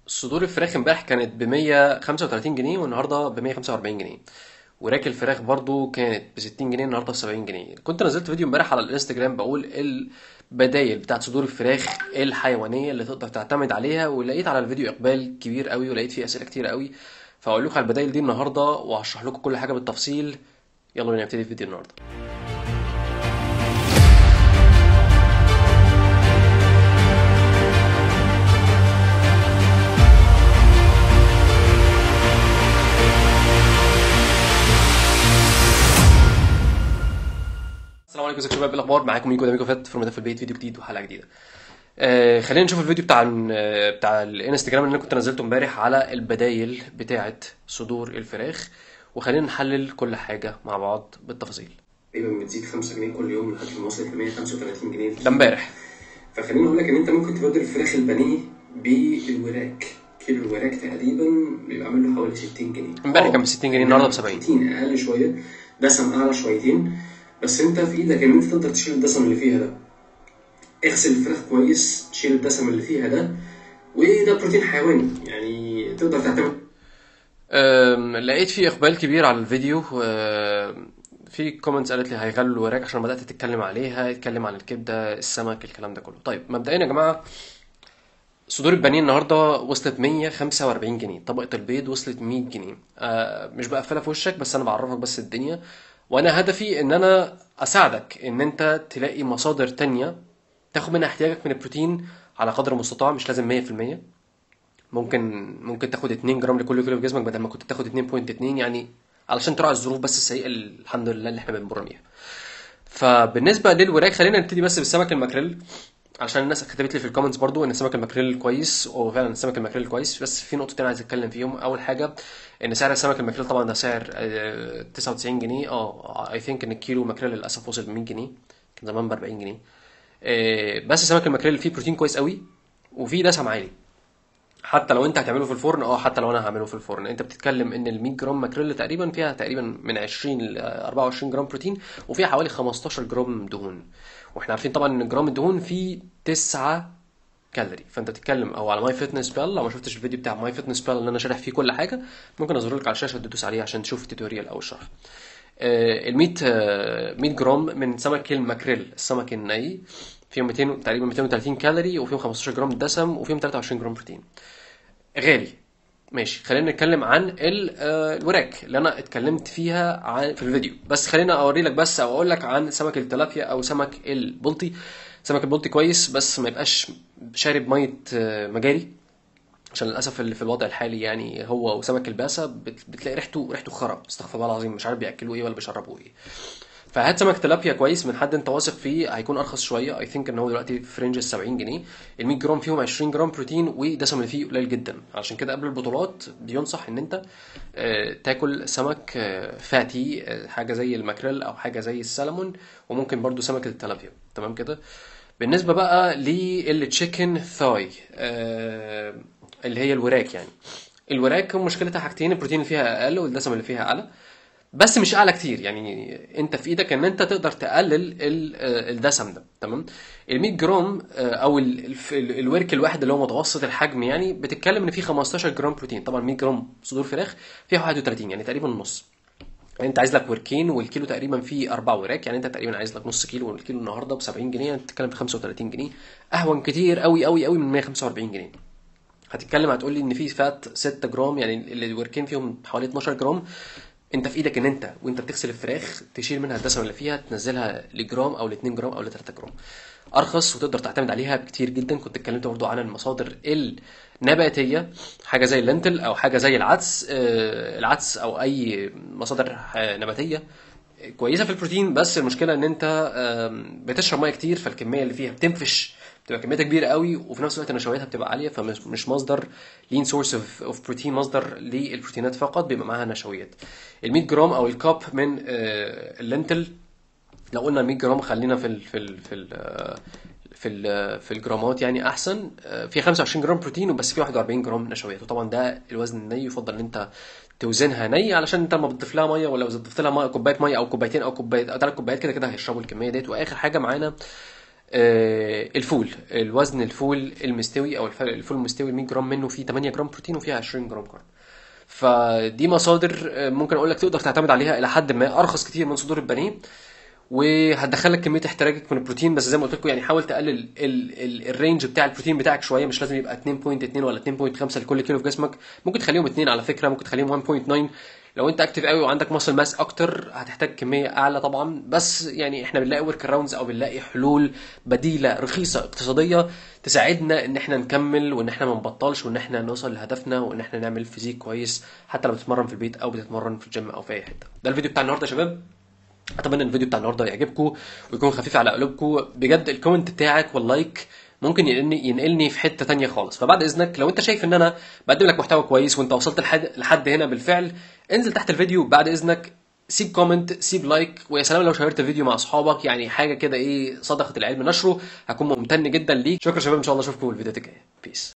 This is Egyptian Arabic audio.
صدور الفراخ امبارح كانت ب 135 جنيه والنهارده ب 145 جنيه وراك الفراخ برضو كانت ب 60 جنيه النهارده ب 70 جنيه كنت نزلت فيديو امبارح على الانستجرام بقول البدايل بتاعت صدور الفراخ الحيوانيه اللي تقدر تعتمد عليها ولقيت على الفيديو اقبال كبير قوي ولقيت فيه اسئله كتير قوي فاقول لكم على البدايل دي النهارده وهشرح لكم كل حاجه بالتفصيل يلا بينا نبتدي الفيديو النهارده السلام عليكم ازيكم يا شباب ايه الاخبار معاكم ميكو ده ميكو فات فورمة في البيت فيديو جديد وحلقه جديده آه خلينا نشوف الفيديو بتاع ال- بتاع الانستجرام اللي انا كنت نزلته امبارح على البدايل بتاعه صدور الفراخ وخلينا نحلل كل حاجه مع بعض بالتفاصيل تقريبا بتزيد 5 جنيه كل يوم لحد ما وصلت ل 135 جنيه ده امبارح فخليني اقول لك ان انت ممكن تبدل الفراخ البانيه بالوراك كيلو الوراك تقريبا بيبقى عامل له حوالي 60 جنيه امبارح كان ب 60 جنيه النهارده ب 70 60 اقل شويه دسم اعلى شويتين بس انت في ايدك ان انت تقدر تشيل الدسم اللي فيها ده اغسل الفراخ كويس شيل الدسم اللي فيها ده وده بروتين حيواني يعني تقدر تعتمد أم، لقيت فيه اقبال كبير على الفيديو أم، في كومنتس قالت لي هيغلوا الوراك عشان بدات تتكلم عليها اتكلم عن الكبده السمك الكلام ده كله طيب مبدئيا يا جماعه صدور البانيه النهارده وصلت 145 جنيه طبقه البيض وصلت 100 جنيه آه مش بقفلها في وشك بس انا بعرفك بس الدنيا وانا هدفي ان انا اساعدك ان انت تلاقي مصادر تانية تاخد منها احتياجك من البروتين على قدر المستطاع مش لازم 100% ممكن ممكن تاخد 2 جرام لكل كيلو في جسمك بدل ما كنت تاخد 2.2 يعني علشان تراعي الظروف بس السيئه اللي الحمد لله اللي احنا بنمر بيها فبالنسبه للوراك خلينا نبتدي بس بالسمك الماكريل عشان الناس كتبت لي في الكومنتس برضو ان سمك الماكريل كويس وفعلا السمك الماكريل كويس بس في نقطتين عايز اتكلم فيهم اول حاجه ان سعر السمك الماكريل طبعا ده سعر آه، 99 جنيه اه اي ثينك ان الكيلو ماكريل للاسف وصل ب 100 جنيه كان زمان ب 40 جنيه آه، بس سمك الماكريل فيه بروتين كويس قوي وفيه دسم عالي حتى لو انت هتعمله في الفرن اه حتى لو انا هعمله في الفرن انت بتتكلم ان ال 100 جرام ماكريل تقريبا فيها تقريبا من 20 ل 24 جرام بروتين وفيها حوالي 15 جرام دهون واحنا عارفين طبعا ان جرام الدهون فيه 9 كالوري فانت بتتكلم او على ماي فيتنس بال لو ما شفتش الفيديو بتاع ماي فيتنس بال اللي انا شارح فيه كل حاجه ممكن اظهر لك على الشاشه تدوس عليه عشان تشوف التوتوريال او الشرح ال 100 آه، 100 جرام من سمك الماكريل السمك الني فيهم 200 تقريبا 230 كالوري وفيهم 15 جرام دسم وفيهم 23 جرام بروتين غالي ماشي خلينا نتكلم عن ال- آه، الوراك اللي انا اتكلمت فيها عن في الفيديو بس خلينا اوري لك بس او اقول لك عن سمك التلابيا او سمك البلطي سمك البلطي كويس بس ما يبقاش شارب ميه آه، مجاري عشان للاسف اللي في الوضع الحالي يعني هو وسمك الباسه بت- بتلاقي ريحته ريحته خرا استغفر الله العظيم مش عارف بياكلوه ايه ولا بيشربوه ايه فهات سمك تلابيا كويس من حد انت واثق فيه هيكون ارخص شويه اي ثينك ان هو دلوقتي في رينج ال 70 جنيه ال 100 جرام فيهم 20 جرام بروتين ودسم اللي فيه قليل جدا عشان كده قبل البطولات بينصح ان انت آه، تاكل سمك آه، فاتي آه، حاجه زي الماكريل او حاجه زي السلمون وممكن برضو سمك التلابيا تمام كده بالنسبه بقى للتشيكن ثاي اللي هي الوراك يعني الوراك مشكلتها حاجتين البروتين اللي فيها اقل والدسم اللي فيها اعلى بس مش اعلى كتير يعني انت في ايدك ان انت تقدر تقلل ال- آه، الدسم ده تمام ال 100 جرام آه، او ال- الف- ال- الورك الواحد اللي هو متوسط الحجم يعني بتتكلم ان فيه 15 جرام بروتين طبعا 100 جرام صدور فراخ فيها 31 يعني تقريبا نص يعني انت عايز لك وركين والكيلو تقريبا فيه اربع وراك يعني انت تقريبا عايز لك نص كيلو والكيلو النهارده ب 70 جنيه يعني بتتكلم في 35 جنيه اهون كتير قوي قوي قوي من 145 جنيه هتتكلم هتقول لي ان في فات 6 جرام يعني ال- الوركين فيهم حوالي 12 جرام انت في ايدك ان انت وانت بتغسل الفراخ تشيل منها الدسم اللي فيها تنزلها لجرام او ل 2 جرام او ل 3 جرام ارخص وتقدر تعتمد عليها بكتير جدا كنت اتكلمت برضو عن المصادر النباتيه حاجه زي اللينتل او حاجه زي العدس آه، العدس او اي مصادر آه، نباتيه كويسه في البروتين بس المشكله ان انت آم، بتشرب ميه كتير فالكميه اللي فيها بتنفش بتبقى كميتها كبيره قوي وفي نفس الوقت نشوياتها بتبقى عاليه فمش مش مصدر لين سورس اوف بروتين مصدر للبروتينات فقط بيبقى معاها نشويات ال 100 جرام او الكاب من آه، اللينتل لو قلنا 100 جرام خلينا في ال في ال في ال في ال في الجرامات يعني احسن آه، في 25 جرام بروتين وبس في 41 جرام نشويات وطبعا ده الوزن الني يفضل ان انت توزنها ني علشان انت لما بتضيف لها ميه ولو ضفت لها ميه كوبايه ميه او كوبايتين او كوبايه او ثلاث كوبايات كده كده هيشربوا الكميه ديت واخر حاجه معانا آه، الفول الوزن الفول المستوي او الف- الفول المستوي 100 جرام منه فيه 8 جرام بروتين وفيه 20 جرام كارب فدي مصادر آه، ممكن اقول لك تقدر تعتمد عليها الى حد ما ارخص كتير من صدور البانيه وهتدخلك كميه احتياجك من البروتين بس زي ما قلت لكم يعني حاول تقلل ال ال الرينج بتاع البروتين بتاعك شويه مش لازم يبقى 2.2 ولا 2.5 لكل كيلو في جسمك ممكن تخليهم 2 على فكره ممكن تخليهم 1.9 لو انت اكتف قوي وعندك ماسل ماس اكتر هتحتاج كميه اعلى طبعا بس يعني احنا بنلاقي ورك اراوندز او بنلاقي حلول بديله رخيصه اقتصاديه تساعدنا ان احنا نكمل وان احنا ما نبطلش وان احنا نوصل لهدفنا وان احنا نعمل فيزيك كويس حتى لو بتتمرن في البيت او بتتمرن في الجيم او في اي حته ده الفيديو بتاع النهارده يا شباب اتمنى ان الفيديو بتاع النهارده يعجبكم ويكون خفيف على قلوبكم بجد الكومنت بتاعك واللايك ممكن ينقلني ينقلني في حته تانية خالص فبعد اذنك لو انت شايف ان انا بقدم لك محتوى كويس وانت وصلت لحد لحد هنا بالفعل انزل تحت الفيديو بعد اذنك سيب كومنت سيب لايك ويا سلام لو شيرت الفيديو مع اصحابك يعني حاجه كده ايه صدقه العلم نشره هكون ممتن جدا ليك شكرا يا شباب ان شاء الله اشوفكم في الفيديوهات الجايه بيس